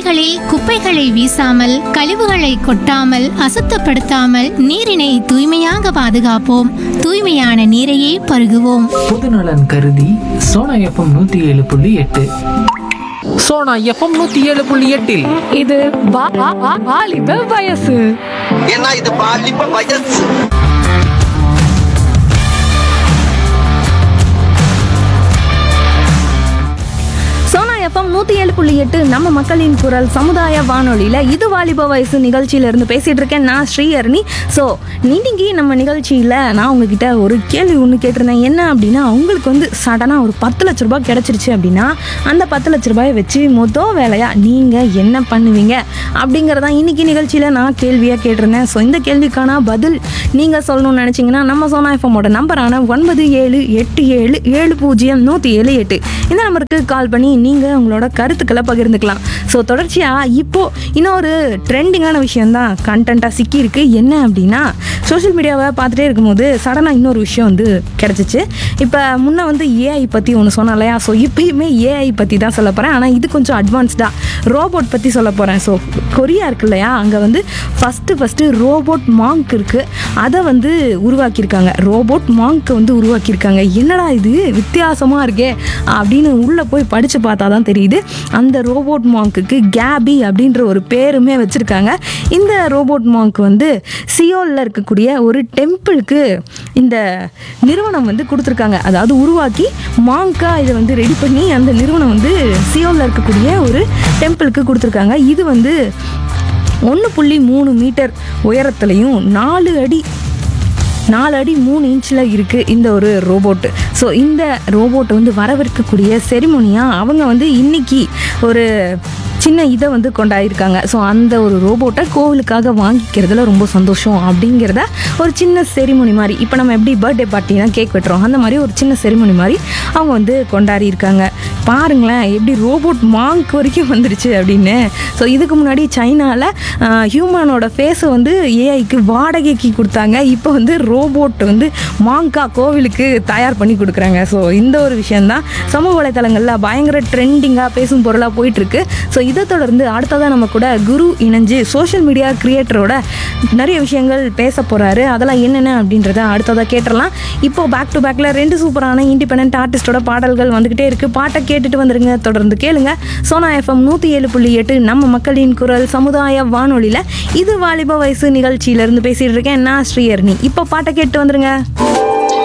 சாலைகளில் குப்பைகளை வீசாமல் கழிவுகளை கொட்டாமல் அசுத்தப்படுத்தாமல் நீரினை தூய்மையாக பாதுகாப்போம் தூய்மையான நீரையே பருகுவோம் பொதுநலன் கருதி சோனா எஃப்எம் நூத்தி ஏழு புள்ளி எட்டு சோனா எஃப்எம் நூத்தி ஏழு புள்ளி எட்டில் இது வா- வா- வா- வாலிப வயசு ஏன்னா இது பாலிப்ப வயசு சோனா எஃப்எம் நூற்றி ஏழு புள்ளி எட்டு நம்ம மக்களின் குரல் சமுதாய வானொலியில் இது வாலிப வயசு நிகழ்ச்சியில இருந்து பேசிகிட்டு இருக்கேன் நான் ஸ்ரீஹரணி ஸோ இன்னைக்கு நம்ம நிகழ்ச்சியில் நான் உங்ககிட்ட ஒரு கேள்வி ஒன்று கேட்டிருந்தேன் என்ன அப்படின்னா உங்களுக்கு வந்து சடனாக ஒரு பத்து லட்ச ரூபாய் கிடச்சிருச்சு அப்படின்னா அந்த பத்து லட்ச ரூபாயை வச்சு மொதல் வேலையாக நீங்கள் என்ன பண்ணுவீங்க அப்படிங்கிறதான் இன்னைக்கு நிகழ்ச்சியில் நான் கேள்வியாக கேட்டிருந்தேன் ஸோ இந்த கேள்விக்கான பதில் நீங்கள் சொல்லணும்னு நினச்சிங்கன்னா நம்ம சோனா எஃப்எம்மோட நம்பரான ஒன்பது ஏழு எட்டு ஏழு ஏழு பூஜ்ஜியம் நூற்றி ஏழு எட்டு இந்த நம்பருக்கு கால் பண்ணி நீங்கள் உங்களோட கருத்துக்களை பகிர்ந்துக்கலாம் ஸோ தொடர்ச்சியாக இப்போது இன்னொரு ட்ரெண்டிங்கான விஷயந்தான் கண்டென்ட்டாக சிக்கியிருக்கு என்ன அப்படின்னா சோஷியல் மீடியாவை பார்த்துட்டே இருக்கும்போது சடனாக இன்னொரு விஷயம் வந்து கிடச்சிச்சு இப்போ முன்ன வந்து ஏஐ பற்றி ஒன்று சொன்னேன் இல்லையா ஸோ இப்பயுமே ஏஐ பற்றி தான் சொல்ல போகிறேன் ஆனால் இது கொஞ்சம் அட்வான்ஸ்டாக ரோபோட் பற்றி சொல்ல போகிறேன் ஸோ கொரியா இருக்கு இல்லையா அங்கே வந்து ஃபஸ்ட்டு ஃபஸ்ட்டு ரோபோட் மாங்க் இருக்குது அதை வந்து உருவாக்கியிருக்காங்க ரோபோட் மாங்க் வந்து உருவாக்கியிருக்காங்க என்னடா இது வித்தியாசமாக இருக்கே அப்படின்னு உள்ளே போய் படித்து பார்த்தா தான் தெரியுது அந்த ரோபோட் மாங்க்குக்கு கேபி அப்படின்ற ஒரு பேருமே வச்சுருக்காங்க இந்த ரோபோட் மாங்க் வந்து சியோலில் இருக்கக்கூடிய ஒரு டெம்பிளுக்கு இந்த நிறுவனம் வந்து கொடுத்துருக்காங்க அதாவது உருவாக்கி மாங்கா இதை வந்து ரெடி பண்ணி அந்த நிறுவனம் வந்து சியோலில் இருக்கக்கூடிய ஒரு டெம்பிளுக்கு கொடுத்துருக்காங்க இது வந்து ஒன்று புள்ளி மூணு மீட்டர் உயரத்துலையும் நாலு அடி நாலு அடி மூணு இன்ச்சில் இருக்குது இந்த ஒரு ரோபோட்டு ஸோ இந்த ரோபோட்டை வந்து வரவிருக்கக்கூடிய செரிமோனியாக அவங்க வந்து இன்னைக்கு ஒரு சின்ன இதை வந்து கொண்டாடிருக்காங்க ஸோ அந்த ஒரு ரோபோட்டை கோவிலுக்காக வாங்கிக்கிறதுல ரொம்ப சந்தோஷம் அப்படிங்கிறத ஒரு சின்ன செரிமோனி மாதிரி இப்போ நம்ம எப்படி பர்த்டே பார்ட்டினா கேக் வெட்டுறோம் அந்த மாதிரி ஒரு சின்ன செரிமோனி மாதிரி அவங்க வந்து கொண்டாடி இருக்காங்க பாருங்களேன் எப்படி ரோபோட் மாங்க் வரைக்கும் வந்துருச்சு அப்படின்னு ஸோ இதுக்கு முன்னாடி சைனாவில் ஹியூமனோட ஃபேஸை வந்து ஏஐக்கு வாடகைக்கு கொடுத்தாங்க இப்போ வந்து ரோபோட் வந்து மாங்கா கோவிலுக்கு தயார் பண்ணி கொடுக்குறாங்க ஸோ இந்த ஒரு விஷயந்தான் சமூக வலைத்தளங்களில் பயங்கர ட்ரெண்டிங்காக பேசும் பொருளாக போயிட்டுருக்கு ஸோ இதை தொடர்ந்து அடுத்ததாக நம்ம கூட குரு இணைஞ்சு சோஷியல் மீடியா கிரியேட்டரோட நிறைய விஷயங்கள் பேச போகிறாரு அதெல்லாம் என்னென்ன அப்படின்றத அடுத்ததாக கேட்டுடலாம் இப்போ பேக் டு பேக்கில் ரெண்டு சூப்பரான இண்டிபெண்ட் ஆர்டிஸ்டோட பாடல்கள் வந்துக்கிட்டே இருக்குது பாட்டை கேட்டுட்டு வந்துருங்க தொடர்ந்து கேளுங்க சோனா எஃப்எம் நூற்றி ஏழு புள்ளி எட்டு நம்ம மக்களின் குரல் சமுதாய வானொலியில் இது வாலிப வயசு நிகழ்ச்சியிலேருந்து பேசிகிட்டு இருக்கேன் நான் ஸ்ரீஹர்னி இப்போ பாட்டை கேட்டு வந்துருங்க